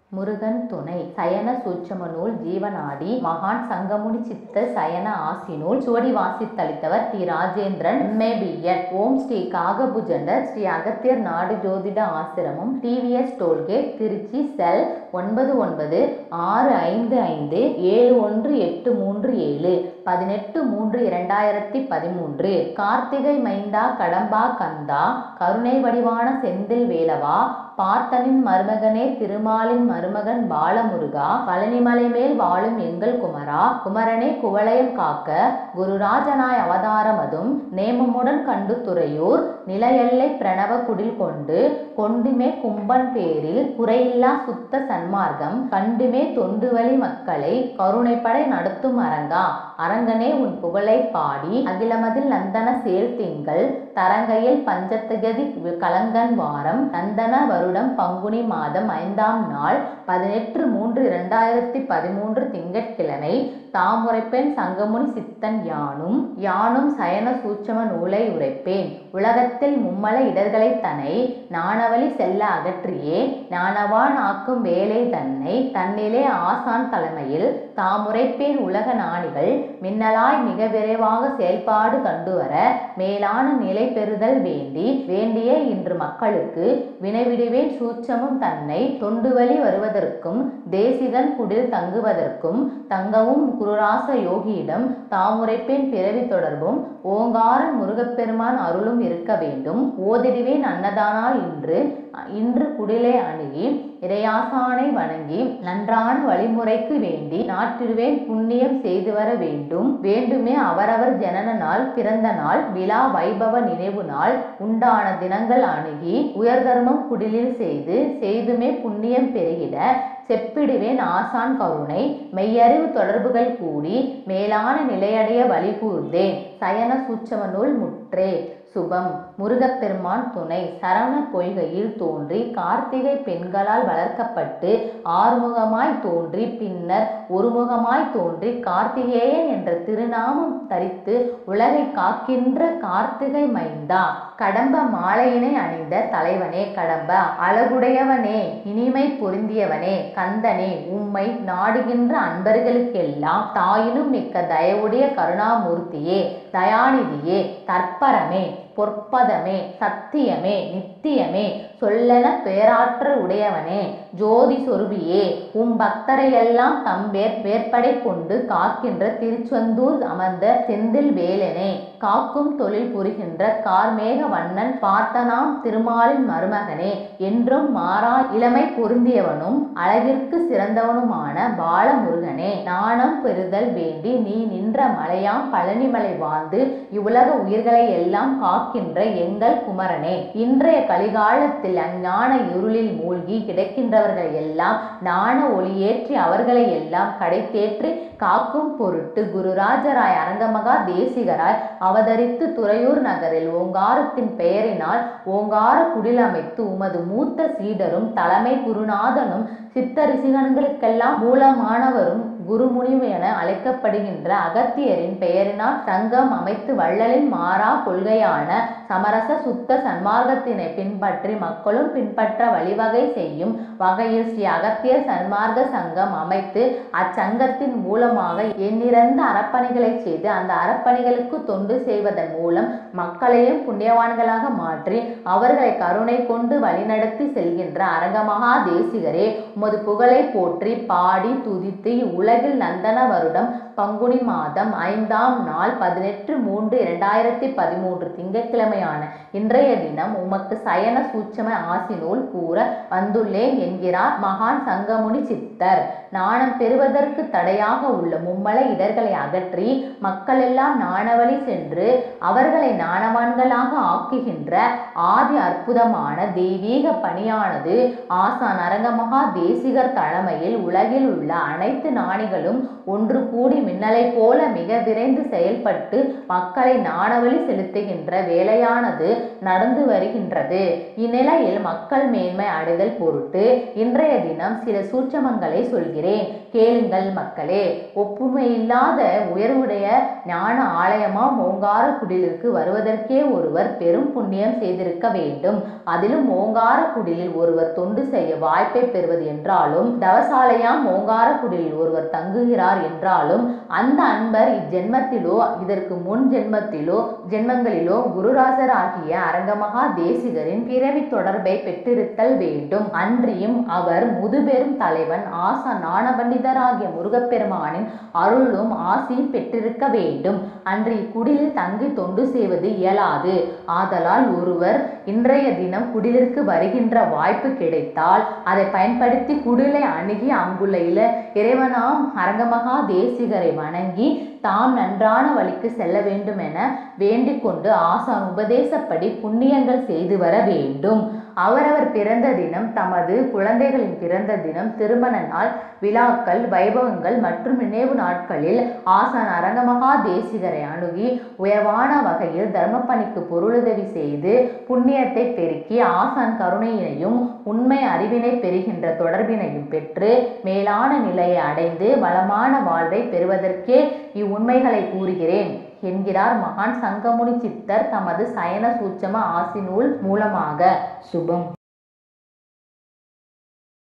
முருகன் துணை சயன சூட்சம நூல் ஜீவநாடி மகான் சங்கமுனி சித்த சயன ஆசி நூல் சுவடி வாசித்தளித்தவர் டி ராஜேந்திரன் எம்ஏபிஎட் ஓம் ஸ்ரீ காகபுஜண்டர் ஸ்ரீ அகத்தியர் நாடு ஜோதிட ஆசிரமம் டிவிஎஸ் டோல்கேட் திருச்சி செல் ஒன்பது ஒன்பது ஆறு ஐந்து ஐந்து ஏழு ஒன்று எட்டு மூன்று ஏழு பதினெட்டு மூன்று இரண்டாயிரத்தி பதிமூன்று கார்த்திகை மைந்தா கடம்பா கந்தா கருணை வடிவான செந்தில் வேலவா பார்த்தனின் மருமகனே திருமாலின் மருமகன் பாலமுருகா பழனிமலை மேல் வாழும் எங்கள் குமரா குமரனே குவளையம் காக்க குருராஜனாய் அவதாரமதும் நேமமுடன் கண்டு துறையூர் நிலையெல்லை பிரணவ குடில் கொண்டு கொண்டுமே கும்பன் பேரில் குறையில்லா சுத்த சன்மார்க்கம் கண்டுமே தொண்டுவழி மக்களை கருணைப்படை நடத்தும் அரங்கா அரங்கனே உன் புகழை பாடி அகிலமதில் நந்தன சேல் திங்கள் தரங்கையில் பஞ்சத்தகதி கலங்கன் வாரம் நந்தன வருடம் பங்குனி மாதம் ஐந்தாம் நாள் பதினெட்டு மூன்று இரண்டாயிரத்தி பதிமூன்று திங்கட்கிழமை தாமுரைப்பேன் சங்கமுனி சித்தன் யானும் யானும் சயன சூட்சம நூலை உரைப்பேன் உலகத்தில் மும்மல இடர்களை தனை நாணவழி செல்ல அகற்றியே ஞானவான் ஆக்கும் வேலை தன்னை தன்னிலே ஆசான் தலைமையில் தாமுரைப்பேன் உலக நாணிகள் மின்னலாய் மிக விரைவாக செயல்பாடு கண்டுவர மேலான நிலை பெறுதல் வேண்டி வேண்டிய இன்று மக்களுக்கு வினைவிடுவேன் சூட்சமும் தன்னை தொண்டுவழி வருவதற்கும் தேசிகன் குடில் தங்குவதற்கும் தங்கவும் குருராச யோகியிடம் தாமுரைப்பேன் பிறவி தொடர்பும் ஓங்காரன் முருகப்பெருமான் அருளும் இருக்க வேண்டும் ஓதிடுவேன் அன்னதானால் இன்று இன்று குடிலை அணுகி இறையாசானை வணங்கி நன்றான வழிமுறைக்கு வேண்டி நாட்டிடுவேன் புண்ணியம் செய்து வர வேண்டும் வேண்டுமே அவரவர் ஜனன நாள் பிறந்த நாள் விழா வைபவ நினைவு நாள் உண்டான தினங்கள் அணுகி உயர்தர்மம் குடிலில் செய்து செய்துமே புண்ணியம் பெருகிட செப்பிடுவேன் ஆசான் கருணை மெய்யறிவு தொடர்புகள் கூடி மேலான நிலையடைய வழி கூர்ந்தேன் சயன சூட்சம நூல் முற்றே சுபம் முருகப்பெருமான் துணை சரவண பொய்கையில் தோன்றி கார்த்திகை பெண்களால் வளர்க்கப்பட்டு ஆறுமுகமாய் தோன்றி பின்னர் ஒருமுகமாய் தோன்றி கார்த்திகேயன் என்ற திருநாமம் தரித்து உலகை காக்கின்ற கார்த்திகை மைந்தா கடம்ப மாலையினை அணிந்த தலைவனே கடம்ப அழகுடையவனே இனிமை பொருந்தியவனே கந்தனே உம்மை நாடுகின்ற அன்பர்களுக்கெல்லாம் தாயினும் மிக்க தயவுடைய கருணாமூர்த்தியே தயாநிதியே தற்பரமே பொற்பதமே சத்தியமே நித்தியமே சொல்லென பேராற்றல் உடையவனே ஜோதி சொருபியே உம் பக்தரையெல்லாம் தம்பேர் வேற்படை கொண்டு காக்கின்ற திருச்செந்தூர் அமர்ந்த செந்தில் வேலனே காக்கும் தொழில் புரிகின்ற கார்மேக வண்ணன் பார்த்தனாம் திருமாலின் மருமகனே என்றும் மாறா இளமை பொருந்தியவனும் அழகிற்கு சிறந்தவனுமான பாலமுருகனே நாணம் பெறுதல் வேண்டி நீ நின்ற மலையாம் பழனிமலை வாழ்ந்து இவ்வுலக உயிர்களை எல்லாம் காக்கின்ற எங்கள் குமரனே இன்றைய கலிகாலத்தில் அஞ்ஞான இருளில் மூழ்கி கிடக்கின்றவர்கள் எல்லாம் ஞான ஒளியேற்றி அவர்களை எல்லாம் கடைத்தேற்றி காக்கும் பொருட்டு குருராஜராய் அரங்கமகா தேசிகராய் அவதரித்து துறையூர் நகரில் ஓங்காரத்தின் பெயரினால் ஓங்கார குடில் அமைத்து உமது மூத்த சீடரும் தலைமை குருநாதனும் சித்தரிசிகன்களுக்கெல்லாம் மூலமானவரும் குருமுனிவு என அழைக்கப்படுகின்ற அகத்தியரின் பெயரினால் சங்கம் அமைத்து வள்ளலின் மாறா கொள்கையான சமரச சுத்த சன்மார்க்கத்தினை பின்பற்றி மக்களும் பின்பற்ற வழிவகை செய்யும் வகையில் ஸ்ரீ அகத்தியர் சன்மார்க்க சங்கம் அமைத்து அச்சங்கத்தின் மூலமாக எண்ணிறந்த அறப்பணிகளை செய்து அந்த அறப்பணிகளுக்கு தொண்டு செய்வதன் மூலம் மக்களையும் புண்ணியவான்களாக மாற்றி அவர்களை கருணை கொண்டு வழிநடத்தி செல்கின்ற அரங்கமகா தேசிகரே உமது புகழை போற்றி பாடி துதித்து இவ்வுலகில் நந்தன வருடம் பங்குனி மாதம் ஐந்தாம் நாள் பதினெட்டு மூன்று இரண்டாயிரத்தி பதிமூன்று திங்கட்கிழமையான இன்றைய தினம் உமக்கு சயன சூட்சம ஆசி நூல் கூற வந்துள்ளேன் என்கிறார் மகான் சங்கமுனி சித்தர் நாணம் பெறுவதற்கு தடையாக உள்ள மும்மல இடர்களை அகற்றி மக்களெல்லாம் நாணவழி சென்று அவர்களை நாணவான்களாக ஆக்குகின்ற ஆதி அற்புதமான தெய்வீக பணியானது ஆசான் அரங்கமகா தேசிகர் தலைமையில் உலகில் உள்ள அனைத்து நாணிகளும் ஒன்று கூடி மின்னலை போல மிக விரைந்து செயல்பட்டு மக்களை நாணவழி செலுத்துகின்ற வேலையானது நடந்து வருகின்றது இந்நிலையில் மக்கள் மேன்மை அடைதல் பொருட்டு இன்றைய தினம் சில சூட்சமங்களை சொல்கிறேன் கேளுங்கள் மக்களே ஒப்புமையில்லாத உயர்வுடைய ஞான ஆலயமாம் ஓங்கார குடிலிற்கு வருவதற்கே ஒருவர் பெரும் புண்ணியம் செய்திருக்க வேண்டும் அதிலும் ஓங்கார குடிலில் ஒருவர் தொண்டு செய்ய வாய்ப்பை பெறுவது என்றாலும் தவசாலையாம் ஓங்கார குடிலில் ஒருவர் தங்குகிறார் என்றாலும் அந்த அன்பர் இஜென்மத்திலோ இதற்கு முன் ஜென்மத்திலோ ஜென்மங்களிலோ குருராசர் ஆகிய அரங்கமகா தேசிகரின் பிறவி தொடர்பை பெற்றிருத்தல் வேண்டும் அன்றியும் அவர் முதுபெரும் தலைவன் ஆசா ஞானபண்டிதராகிய முருகப்பெருமானின் அருளும் ஆசியும் பெற்றிருக்க வேண்டும் அன்று இக்குடிலில் தங்கி தொண்டு செய்வது இயலாது ஆதலால் ஒருவர் இன்றைய தினம் குடிலிற்கு வருகின்ற வாய்ப்பு கிடைத்தால் அதை பயன்படுத்தி குடிலை அணுகி அங்குள்ள இல இறைவனாம் அரங்கமகா தேசிகரை வணங்கி தாம் நன்றான வழிக்கு செல்ல வேண்டும் என வேண்டிக் கொண்டு ஆசான் உபதேசப்படி புண்ணியங்கள் செய்து வர வேண்டும் அவரவர் பிறந்த தினம் தமது குழந்தைகளின் பிறந்த தினம் திருமண நாள் விழாக்கள் வைபவங்கள் மற்றும் நினைவு நாட்களில் ஆசான் அரங்கமகா தேசிகரை அணுகி உயர்வான வகையில் தர்மப்பணிக்கு பொருளுதவி செய்து புண்ணியத்தை பெருக்கி ஆசான் கருணையினையும் உண்மை அறிவினை பெறுகின்ற தொடர்பினையும் பெற்று மேலான நிலையை அடைந்து வளமான வாழ்வை பெறுவதற்கே இவ்வுண்மைகளை கூறுகிறேன் என்கிறார் மகான் சங்கமுனி சித்தர் தமது சயன சூட்சம ஆசி நூல் மூலமாக சுபம்